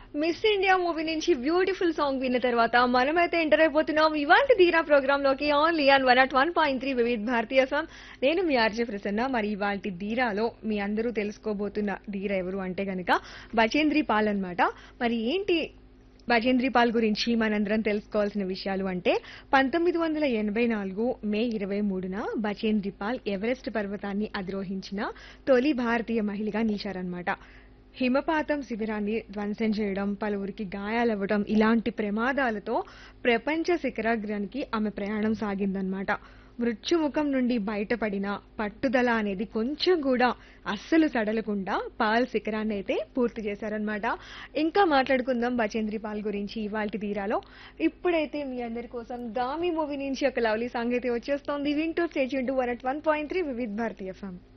miss India movie నుంచి beautiful song విన్న తర్వాత మనమైతే ఎంటర్ అయిపోతున్నాం ఇవాంటి ధీరా ప్రోగ్రామ్ లోకి only on one at one point three Vividh Bharati FM నేను మీ ఆర్జే ప్రసన్న మరి ఇవాల్టి ధీరాలో మీ అందరూ తెలుసుకోబోతున్న ధీర ఎవరు అంటే గనక బచేంద్రి పాల్ అన్నమాట మరి ఏంటి భజేంద్రి పాల్ గురించి మనందరం తెలుసుకోవాల్సిన విషయాలు అంటే పంతొమ్మిది వందల ఎనభై నాలుగు మే ఇరవై మూడున బచేంద్రి పాల్ ఎవరెస్ట్ పర్వతాన్ని అధిరోహించిన తొలి భారతీయ మహిళగా నిలిచారనమాట హిమపాతం శిబిరాన్ని ధ్వంసం చేయడం పలువురికి గాయాలవ్వడం ఇలాంటి ప్రమాదాలతో ప్రపంచ శిఖరాగ్రానికి ఆమె ప్రయాణం సాగిందనమాట మృత్యుముఖం నుండి బయటపడిన పట్టుదల అనేది కొంచెం కూడా అస్సలు సడలకుండా పాల్ శిఖరాన్ని అయితే పూర్తి చేశారనమాట ఇంకా మాట్లాడుకుందాం బచేంద్రి పాల్ గురించి ఇవాళ తీరాలో ఇప్పుడైతే మీ అందరి కోసం గామి మూవీ నుంచి ఒక లవ్లీ సాంగ్ అయితే వచ్చేస్తోంది వింటూ stage into one at one point three Vividh Bharati FM